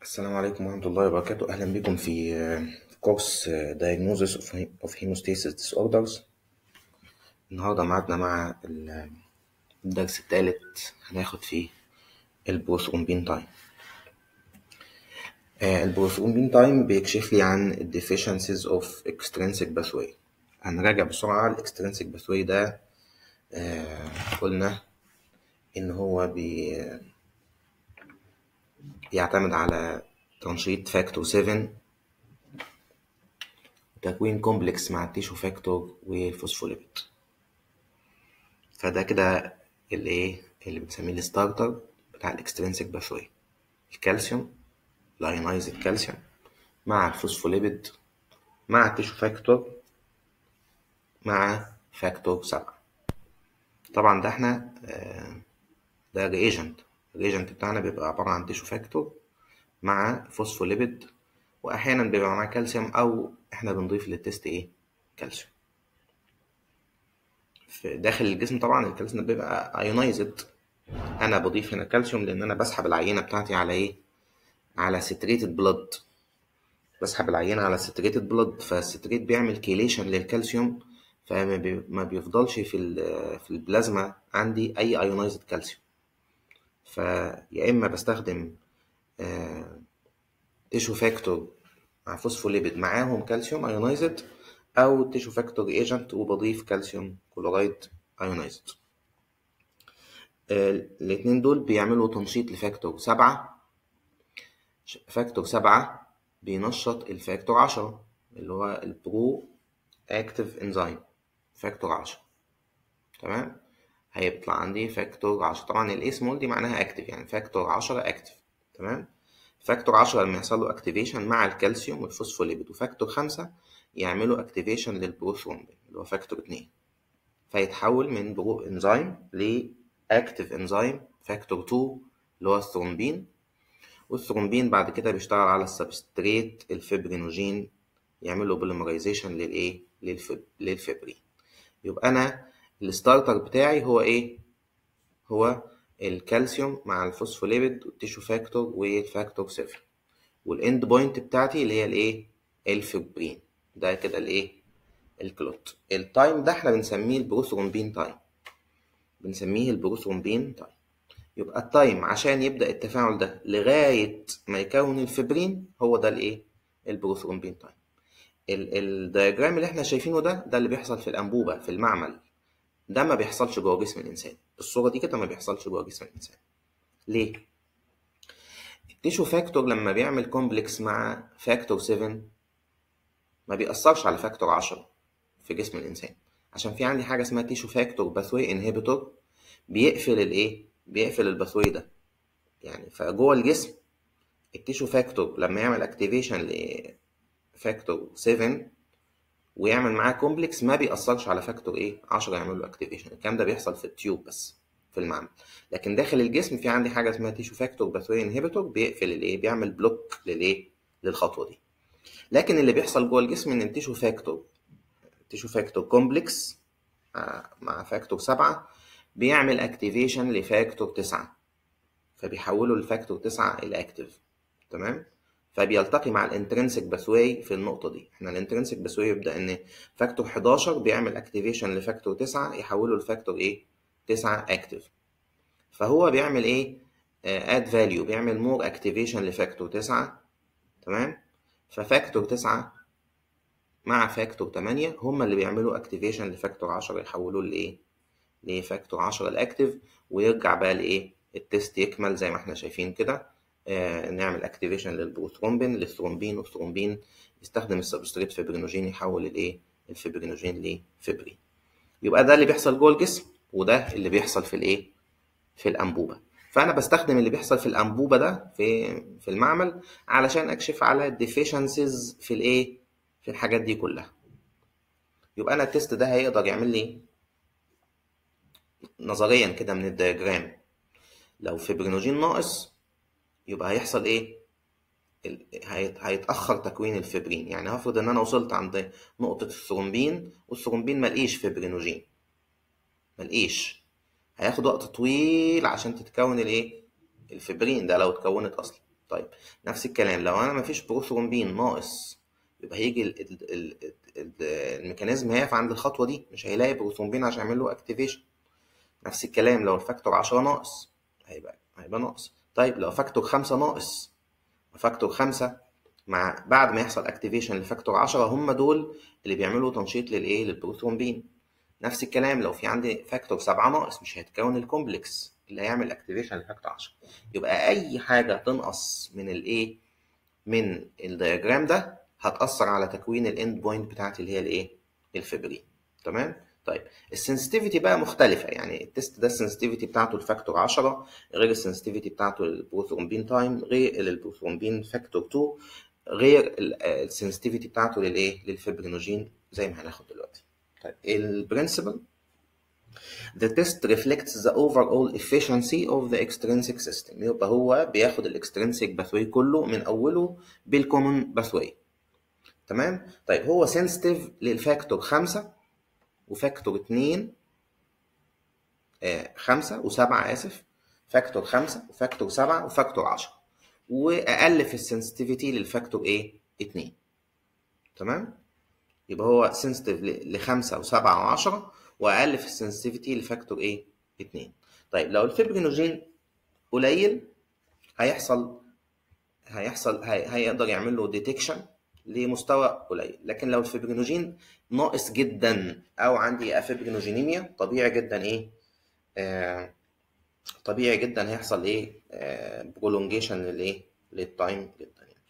السلام عليكم ورحمة الله وبركاته أهلا بكم في آه، كورس آه، Diagnosis of He- of Hemostasis Disorders النهاردة معادنا مع ال- الدرس الثالث هناخد فيه البروثرومبين تايم البروثرومبين تايم بيكشف لي عن ال deficiencies of extrinsic pathway هنراجع بسرعة ال extrinsic pathway ده آه، قلنا إن هو بي بيعتمد على تنشيط فاكتور 7 وتكوين كومبلكس مع التيشو فاكتور والفوسفوليبيد فده كده اللي ايه اللي بنسميه الستارتر بتاع الاكسترينسيك باثوي الكالسيوم الايونايزد كالسيوم مع الفوسفوليبيد مع التيشو فاكتور مع فاكتور 7 طبعا ده احنا آه، ده ريجنت الريجنت بتاعنا بيبقى عبارة عن تيشو فاكتور مع فوسفوليبيد واحيانا بيبقى معاه كالسيوم او احنا بنضيف للتست ايه كالسيوم في داخل الجسم طبعا الكالسيوم ده بيبقى ايونايزد انا بضيف هنا كالسيوم لان انا بسحب العينه بتاعتي على ايه على ستريتد بلاد بسحب العينه على ستريتد بلاد فالستريت بيعمل كيليشن للكالسيوم فما بي- ما بيفضلش في ال- في البلازما عندي اي ايونايزد كالسيوم فيا اما بستخدم آه، تيشو فاكتور مع فوسفوليبيد معاهم كالسيوم ايونايزد او تيشو فاكتور ايجنت وبضيف كالسيوم كلورايد ايونايزد الاثنين دول بيعملوا تنشيط لفاكتور سبعة ش- فاكتور سبعة بينشط الفاكتور عشرة اللي هو البرو اكتيف انزيم فاكتور عشرة تمام هيطلع عندي فاكتور عشرة طبعا الاي سمول دي معناها اكتيف يعني فاكتور عشرة اكتيف تمام فاكتور عشرة لما يحصل له اكتيفيشن مع الكالسيوم والفوسفوليبيد وفاكتور خمسة يعملوا اكتيفيشن للبروثرومبين اللي هو فاكتور اتنين فيتحول من برو انزيم لاكتيف انزيم فاكتور 2 اللي هو الثرومبين والثرومبين بعد كده بيشتغل على السبستريت الفبرينوجين يعمل له بوليمرايزيشن للايه للفب... للفبرين يبقى انا الستارتر بتاعي هو ايه هو الكالسيوم مع الفوسفوليبيد والتيشو فاكتور والفاكتور 7 والاند بوينت بتاعتي اللي هي الايه الفبرين ده كده الايه الكلوت التايم ده احنا بنسميه البروثرومبين تايم بنسميه البروثرومبين تايم يبقى التايم عشان يبدأ التفاعل ده لغاية ما يكون الفبرين هو ده الايه البروثرومبين تايم ال- الدياجرام اللي احنا شايفينه ده ده اللي بيحصل في الأنبوبة في المعمل ده ما بيحصلش جوه جسم الإنسان الصورة دي كده ما بيحصلش جوه جسم الإنسان ليه؟ التيشو فاكتور لما بيعمل كومبلكس مع فاكتور 7 ما بيأثرش على فاكتور 10 في جسم الإنسان عشان في عندي حاجة اسمها تيشو فاكتور باثوي انهبيتور بيقفل الايه؟ بيقفل الباثوي ده يعني فجوه الجسم التيشو فاكتور لما يعمل اكتيفيشن لفاكتور 7 ويعمل معاه كومبلكس ما بيأثرش على فاكتور ايه 10 يعمل له اكتيفيشن الكلام ده بيحصل في التيوب بس في المعمل لكن داخل الجسم في عندي حاجه اسمها تيشو فاكتور باثوي انهبيتور بيقفل الايه بيعمل بلوك للايه للخطوه دي لكن اللي بيحصل جوه الجسم ان التيشو فاكتور تيشو فاكتور كومبلكس مع فاكتور 7 بيعمل اكتيفيشن لفاكتور 9 فبيحولوا الفاكتور 9 الى اكتيف تمام فبيلتقي مع الانترنسك باثواي في النقطة دي احنا الانترنسك باثواي يبدأ ان فاكتور 11 بيعمل اكتيفيشن لفاكتور 9 يحوله لفاكتور ايه 9 اكتيف فهو بيعمل ايه اد فاليو بيعمل مور اكتيفيشن لفاكتور 9 تمام ففاكتور 9 مع فاكتور 8 هما اللي بيعملوا اكتيفيشن لفاكتور 10 يحولوه لايه لفاكتور 10 الاكتيف ويرجع بقى لايه التست يكمل زي ما احنا شايفين كده آه نعمل اكتيفيشن للبروثرومبين للثرومبين والثرومبين يستخدم السبستريت فيبرينوجين يحول الايه الفيبرينوجين لفبرين يبقى ده اللي بيحصل جوه الجسم وده اللي بيحصل في الايه في الانبوبه فانا بستخدم اللي بيحصل في الانبوبه ده في في المعمل علشان اكشف على الديفيشنسيز في الايه في الحاجات دي كلها يبقى انا التست ده هيقدر يعمل لي نظريا كده من الدياجرام لو فيبرينوجين ناقص يبقى هيحصل ايه ال- هيت- هيتأخر تكوين الفبرين يعني هفرض ان انا وصلت عند نقطة الثرومبين والثرومبين ملقيش فبرينوجين ملقيش هياخد وقت طويل عشان تتكون الايه الفبرين ده لو اتكونت اصلا طيب نفس الكلام لو انا مفيش بروثرومبين ناقص يبقى هيجي ال ال ال ال الميكانيزم هيقف عند الخطوه دي مش هيلاقي بروثرومبين عشان يعمل له اكتيفيشن نفس الكلام لو الفاكتور 10 ناقص هيبقى هيبقى ناقص طيب لو فاكتور 5 ناقص فاكتور 5 مع بعد ما يحصل اكتيفيشن لفاكتور 10 هم دول اللي بيعملوا تنشيط للايه للبروثرومبين نفس الكلام لو في عندي فاكتور 7 ناقص مش هيتكون الكومبلكس اللي هيعمل اكتيفيشن لفاكتور 10 يبقى اي حاجه تنقص من الايه من الدياجرام ده هتاثر على تكوين الاند بوينت بتاعتي اللي هي الايه الفبرين تمام طيب السنسيتيفيتي بقى مختلفه يعني التست ده السنسيتيفيتي بتاعته الفاكتور 10 غير السنسيتيفيتي بتاعته للبروثرومبين تايم غير البروثرومبين فاكتور 2 غير السنسيتيفيتي بتاعته للايه للفبرينوجين زي ما هناخد دلوقتي طيب البرنسبل The test reflects the overall efficiency of the extrinsic system يبقى هو بياخد الاكسترنسيك باثوي كله من اوله بالكومن باثوي تمام طيب هو سنسيتيف للفاكتور 5 وفاكتور 2 آه 5 و7 اسف فاكتور 5 وفاكتور 7 وفاكتور 10 واقل في السنسيتيفيتي للفاكتور ايه 2 تمام يبقى هو سنسيتيف ل 5 و7 و10 واقل في السنسيتيفيتي لفاكتور ايه 2 طيب لو الفبرينوجين قليل هيحصل هيحصل هي... هيقدر يعمل له ديتكشن لمستوى قليل لكن لو الفبرينوجين ناقص جدا او عندي افبرينوجينيميا طبيعي جدا ايه آه طبيعي جدا هيحصل ايه آه برولونجيشن للايه للتايم جدا يعني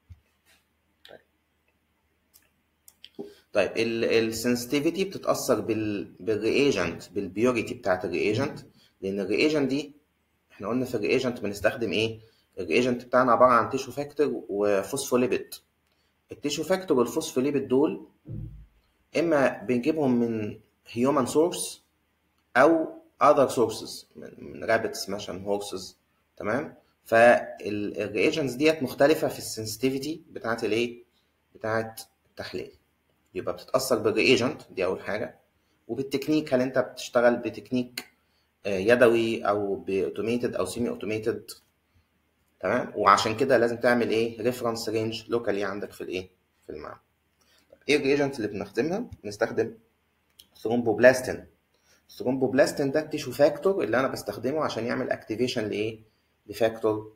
طيب السنسيتيفيتي بتتاثر بال بالرياجنت بالبيوريتي بتاعت الرياجنت لان الرياجنت دي احنا قلنا في الرياجنت بنستخدم ايه الرياجنت بتاعنا عباره عن تيشو فاكتور وفوسفوليبيد التيشو فاكتور والفوسفوليبيد دول اما بنجيبهم من هيومن سورس او other sources من رابتس مثلا هورسز تمام فالرياجنتس ديت مختلفه في السنسيتيفيتي بتاعت الايه بتاعت التحليل يبقى بتتاثر بالرياجنت دي اول حاجه وبالتكنيك هل انت بتشتغل بتكنيك يدوي او باوتوميتد او سيمي اوتوميتد تمام وعشان كده لازم تعمل ايه ريفرنس رينج لوكالي عندك في الايه في المعمل ايه الرياجنت اللي بنستخدمها بنستخدم ثرومبوبلاستين الثرومبوبلاستين ده التيشو فاكتور اللي انا بستخدمه عشان يعمل اكتيفيشن لايه لفاكتور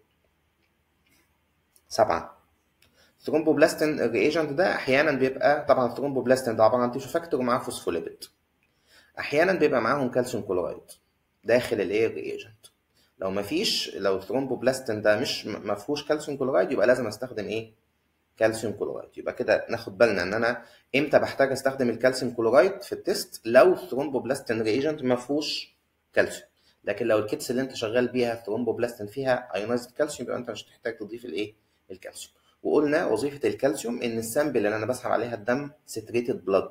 سبعة الثرومبوبلاستين الرياجنت ده احيانا بيبقى طبعا الثرومبوبلاستين ده عباره عن تيشو فاكتور ومعاه فوسفوليبيد احيانا بيبقى معاهم كالسيوم كلورايد داخل الايه الرياجنت لو مفيش لو الثرومبوبلاستين ده مش ما فيهوش كالسيوم كلورايد يبقى لازم استخدم ايه كالسيوم كلورايد يبقى كده ناخد بالنا ان انا امتى بحتاج استخدم الكالسيوم كلورايد في التيست لو الثرومبوبلاستين ريجنت ما فيهوش كالسيوم لكن لو الكيتس اللي انت شغال بيها الثرومبوبلاستين فيها ايونايزد كالسيوم يبقى انت مش هتحتاج تضيف الايه الكالسيوم وقلنا وظيفه الكالسيوم ان السامبل اللي انا بسحب عليها الدم ستريتد بلاد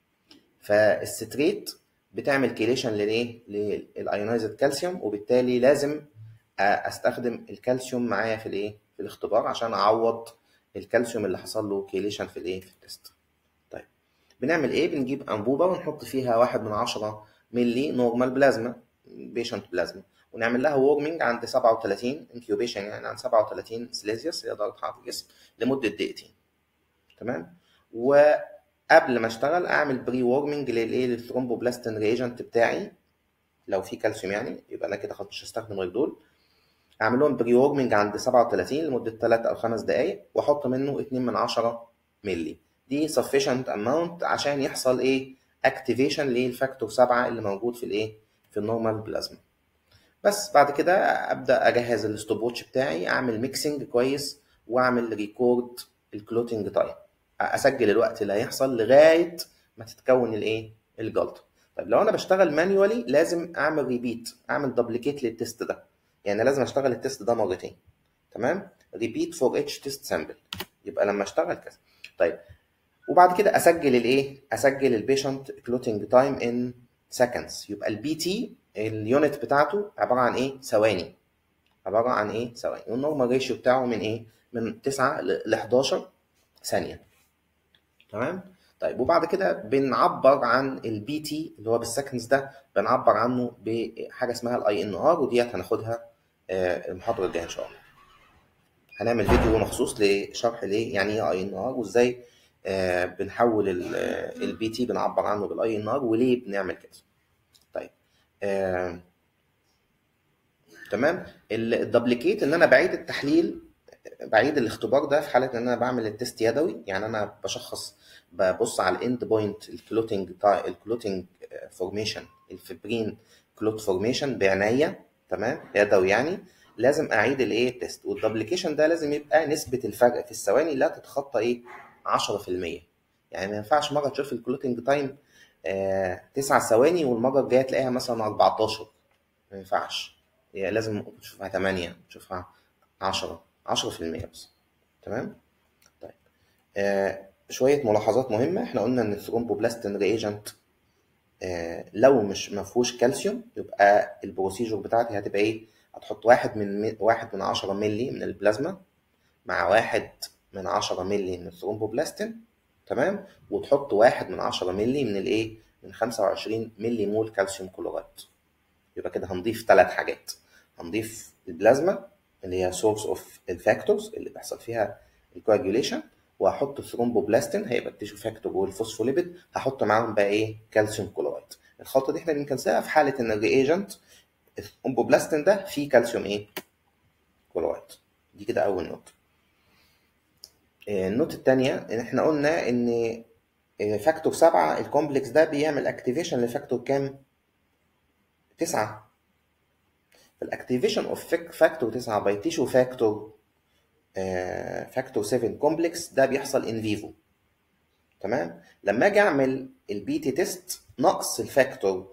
فالستريت بتعمل كيليشن للايه للايونايزد كالسيوم وبالتالي لازم استخدم الكالسيوم معايا في الايه في الاختبار عشان اعوض الكالسيوم اللي حصل له كيليشن في الايه في التست طيب بنعمل ايه بنجيب انبوبه ونحط فيها واحد من عشرة ملي نورمال بلازما بيشنت بلازما ونعمل لها وورمنج عند 37 انكيوبيشن يعني عند 37 سليزيوس اللي هي درجه حراره الجسم لمده دقيقتين تمام وقبل ما اشتغل اعمل بري وورمنج للايه للثرومبوبلاستين ريجنت بتاعي لو في كالسيوم يعني يبقى انا كده خلاص مش هستخدم غير دول اعمل لهم بري وورمنج عند 37 لمده 3 او 5 دقائق واحط منه 2 من 10 مللي دي sufficient amount عشان يحصل ايه اكتيفيشن للفاكتور 7 اللي موجود في الايه في النورمال بلازما بس بعد كده ابدا اجهز الستوب واتش بتاعي اعمل ميكسنج كويس واعمل ريكورد الكلوتنج تايم اسجل الوقت اللي هيحصل لغايه ما تتكون الايه الجلطه طيب لو انا بشتغل مانيوالي لازم اعمل ريبيت اعمل دبليكيت للتست ده يعني لازم اشتغل التست ده مرتين تمام ريبيت فور اتش تيست سامبل يبقى لما اشتغل كذا طيب وبعد كده اسجل الايه اسجل البيشنت كلوتنج تايم ان سكندز يبقى البي تي اليونت بتاعته عباره عن ايه ثواني عباره عن ايه ثواني والنورمال ريشيو بتاعه من ايه من 9 ل 11 ثانيه تمام طيب وبعد كده بنعبر عن البي تي اللي هو بالسكندز ده بنعبر عنه بحاجه اسمها الاي ان ار وديت هناخدها المحاضره الجايه ان شاء الله هنعمل فيديو مخصوص لشرح ليه يعني ايه اي ان ار وازاي آه بنحول البي تي بنعبر عنه بالاي ان ار وليه بنعمل كده طيب آه تمام الدبليكيت ان انا بعيد التحليل بعيد الاختبار ده في حاله ان انا بعمل التست يدوي يعني انا بشخص ببص على الاند بوينت الكلوتنج الكلوتنج فورميشن الفبرين كلوت فورميشن بعناية تمام يدوي يعني لازم اعيد الايه التست والدبليكيشن ده لازم يبقى نسبه الفرق في الثواني لا تتخطى ايه 10% يعني ما ينفعش مره تشوف الكلوتنج تايم آه 9 ثواني والمره الجايه تلاقيها مثلا 14 ما ينفعش يعني لازم تشوفها 8 تشوفها 10 10% بس تمام طيب آه شويه ملاحظات مهمه احنا قلنا ان الثرومبوبلاستين ريجنت آه لو مش ما فيهوش كالسيوم يبقى البروسيجر بتاعتي هتبقى ايه هتحط واحد من واحد من عشرة ملي من البلازما مع واحد من عشرة ملي من الثرومبوبلاستين تمام وتحط واحد من عشرة ملي من الايه من خمسة وعشرين ملي مول كالسيوم كلوريد يبقى كده هنضيف ثلاث حاجات هنضيف البلازما اللي هي سورس اوف الفاكتورز اللي بيحصل فيها الكواجوليشن وهحط الثرومبوبلاستين هيبقى التيشو فاكتور والفوسفوليبيد هحط معاهم بقى ايه كالسيوم كلورايد الخطوه دي احنا بنكنسلها في حاله ان الرياجنت الثرومبوبلاستين ده فيه كالسيوم ايه كلورايد دي كده اول نقطه النقطه الثانيه ان احنا قلنا ان فاكتور سبعة الكومبلكس ده بيعمل اكتيفيشن لفاكتور كام؟ تسعة فالاكتيفيشن اوف فاكتور 9 باي تيشو فاكتور فاكتور 7 كومبلكس ده بيحصل ان فيفو تمام لما اجي اعمل البي تي تيست نقص الفاكتور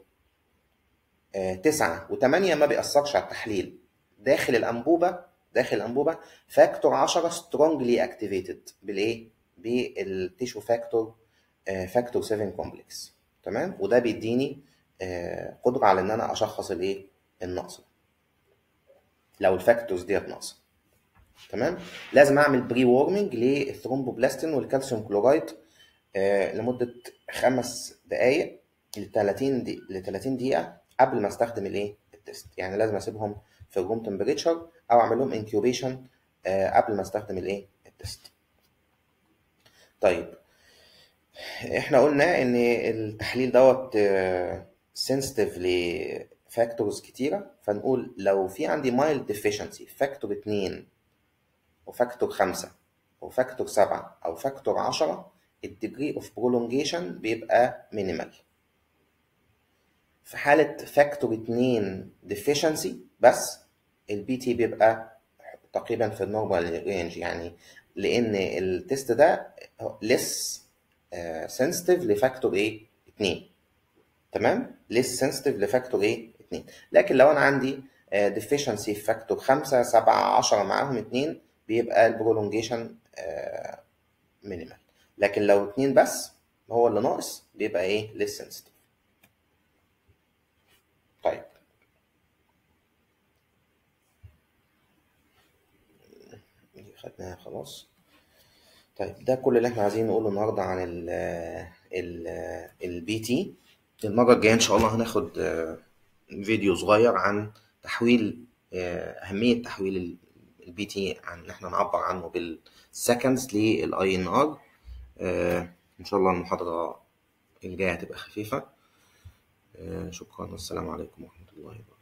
9 و8 ما بيأثرش على التحليل داخل الانبوبه داخل الانبوبه فاكتور 10 سترونجلي اكتيفيتد بالايه بالتيشو فاكتور فاكتور 7 كومبلكس تمام وده بيديني قدره على ان انا اشخص الايه النقص لو الفاكتورز ديت ناقصه تمام لازم اعمل بري وورمنج للثرومبوبلاستين والكالسيوم كلورايد آه لمده خمس دقائق ل 30 دي ل 30 دقيقه قبل ما استخدم الايه التست يعني لازم اسيبهم في الروم تمبريتشر او اعمل لهم انكيوبيشن آه قبل ما استخدم الايه التست طيب احنا قلنا ان التحليل دوت سنسيتيف ل فاكتورز كتيرة فنقول لو في عندي مايلد ديفيشنسي فاكتور 2 وفاكتور 5 وفاكتور 7 أو فاكتور 10 الديجري اوف برولونجيشن بيبقى مينيمال في حالة فاكتور 2 ديفيشنسي بس البي تي بيبقى تقريبا في النورمال رينج يعني لأن التست ده لس سنسيتيف لفاكتور ايه 2 تمام ليس سنسيتيف لفاكتور ايه 2 لكن لو انا عندي ديفيشنسي في فاكتور 5 7 10 معاهم 2 بيبقى البرولونجيشن مينيمال لكن لو 2 بس هو اللي ناقص بيبقى ايه ليس سنسيتيف طيب دي خدناها خلاص طيب ده كل اللي احنا عايزين نقوله النهارده عن ال ال البي تي المرة الجاية إن شاء الله هناخد فيديو صغير عن تحويل أهمية تحويل البي تي عن إن إحنا نعبر عنه بالسكندز للأي إن آر إن شاء الله المحاضرة الجاية هتبقى خفيفة شكرا والسلام عليكم ورحمة الله وبركاته